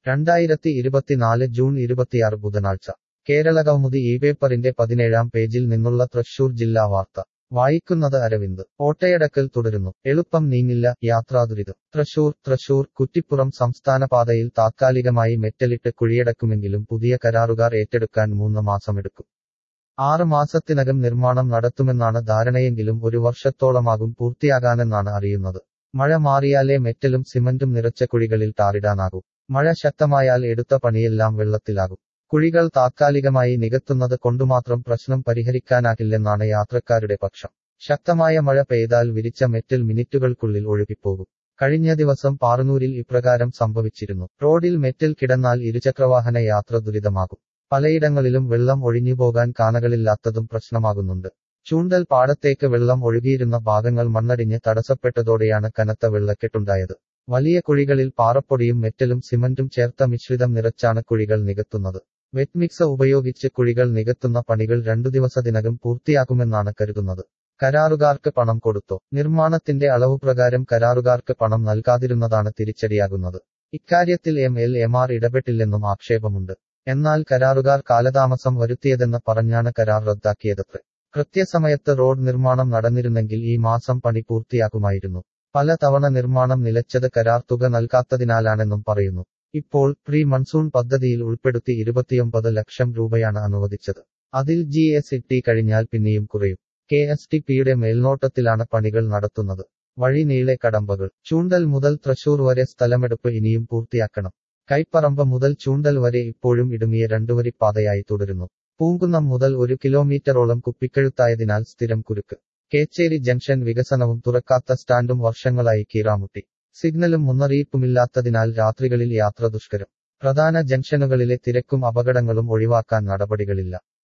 രണ്ടായിരത്തി ഇരുപത്തിനാല് ജൂൺ ഇരുപത്തിയാറ് ബുധനാഴ്ച കേരളകൗമുദി ഈ പേപ്പറിന്റെ പതിനേഴാം പേജിൽ നിന്നുള്ള തൃശൂർ ജില്ലാ വാർത്ത വായിക്കുന്നത് അരവിന്ദ് ഓട്ടയടക്കൽ തുടരുന്നു എളുപ്പം നീങ്ങില്ല യാത്രാദുരിതം തൃശൂർ തൃശൂർ കുറ്റിപ്പുറം സംസ്ഥാന പാതയിൽ താത്കാലികമായി മെറ്റലിട്ട് കുഴിയടക്കുമെങ്കിലും പുതിയ കരാറുകാർ ഏറ്റെടുക്കാൻ മൂന്ന് മാസമെടുക്കും ആറ് മാസത്തിനകം നിർമ്മാണം നടത്തുമെന്നാണ് ധാരണയെങ്കിലും ഒരു വർഷത്തോളമാകും പൂർത്തിയാകാനെന്നാണ് അറിയുന്നത് മഴ മാറിയാലേ മെറ്റലും സിമന്റും നിറച്ച കുഴികളിൽ ടാറിടാനാകൂ മഴ ശക്തമായാൽ എടുത്ത പണിയെല്ലാം വെള്ളത്തിലാകും കുഴികൾ താത്കാലികമായി നികത്തുന്നത് കൊണ്ടുമാത്രം പ്രശ്നം പരിഹരിക്കാനാകില്ലെന്നാണ് യാത്രക്കാരുടെ പക്ഷം ശക്തമായ മഴ പെയ്താൽ വിരിച്ച മെറ്റൽ മിനിറ്റുകൾക്കുള്ളിൽ ഒഴുകിപ്പോകും കഴിഞ്ഞ ദിവസം പാറന്നൂരിൽ ഇപ്രകാരം സംഭവിച്ചിരുന്നു റോഡിൽ മെറ്റൽ കിടന്നാൽ ഇരുചക്രവാഹന യാത്ര ദുരിതമാകും പലയിടങ്ങളിലും വെള്ളം ഒഴിഞ്ഞുപോകാൻ കാനകളില്ലാത്തതും പ്രശ്നമാകുന്നുണ്ട് ചൂണ്ടൽ പാടത്തേക്ക് വെള്ളം ഒഴുകിയിരുന്ന ഭാഗങ്ങൾ മണ്ണടിഞ്ഞ് തടസ്സപ്പെട്ടതോടെയാണ് കനത്ത വെള്ളക്കെട്ടുണ്ടായത് വലിയ കുഴികളിൽ പാറപ്പൊടിയും മെറ്റലും സിമന്റും ചേർത്ത മിശ്രിതം നിറച്ചാണ് കുഴികൾ നികത്തുന്നത് വെറ്റ് മിക്സ് ഉപയോഗിച്ച് കുഴികൾ നികത്തുന്ന പണികൾ രണ്ടു ദിവസത്തിനകം പൂർത്തിയാക്കുമെന്നാണ് കരുതുന്നത് കരാറുകാർക്ക് പണം കൊടുത്തോ നിർമ്മാണത്തിന്റെ അളവ് പ്രകാരം കരാറുകാർക്ക് പണം നൽകാതിരുന്നതാണ് തിരിച്ചടിയാകുന്നത് ഇക്കാര്യത്തിൽ എം എൽ എമാർ ഇടപെട്ടില്ലെന്നും ആക്ഷേപമുണ്ട് എന്നാൽ കരാറുകാർ കാലതാമസം വരുത്തിയതെന്ന് പറഞ്ഞാണ് കരാർ റദ്ദാക്കിയതത്രേ കൃത്യസമയത്ത് റോഡ് നിർമ്മാണം നടന്നിരുന്നെങ്കിൽ ഈ മാസം പണി പൂർത്തിയാക്കുമായിരുന്നു പല തവണ നിർമ്മാണം നിലച്ചത് കരാർ തുക നൽകാത്തതിനാലാണെന്നും പറയുന്നു ഇപ്പോൾ പ്രീ മൺസൂൺ പദ്ധതിയിൽ ഉൾപ്പെടുത്തി ഇരുപത്തിയൊമ്പത് ലക്ഷം രൂപയാണ് അനുവദിച്ചത് അതിൽ ജി എസ് ഇട്ടി കഴിഞ്ഞാൽ പിന്നെയും കുറയും കെ എസ് ടി പിയുടെ മേൽനോട്ടത്തിലാണ് പണികൾ നടത്തുന്നത് വഴി നീളെ കടമ്പകൾ ചൂണ്ടൽ മുതൽ തൃശൂർ വരെ സ്ഥലമെടുപ്പ് ഇനിയും പൂർത്തിയാക്കണം കൈപ്പറമ്പ് മുതൽ ചൂണ്ടൽ വരെ ഇപ്പോഴും ഇടുങ്ങിയ രണ്ടുവരി പാതയായി തുടരുന്നു പൂങ്കുന്നം മുതൽ ഒരു കിലോമീറ്ററോളം കുപ്പിക്കഴുത്തായതിനാൽ സ്ഥിരം കുരുക്ക് കേച്ചേരി ജംഗ്ഷൻ വികസനവും തുറക്കാത്ത സ്റ്റാൻഡും വർഷങ്ങളായി കീറാമുട്ടി സിഗ്നലും മുന്നറിയിപ്പുമില്ലാത്തതിനാൽ രാത്രികളിൽ യാത്ര ദുഷ്കരം പ്രധാന ജംഗ്ഷനുകളിലെ തിരക്കും അപകടങ്ങളും ഒഴിവാക്കാൻ നടപടികളില്ല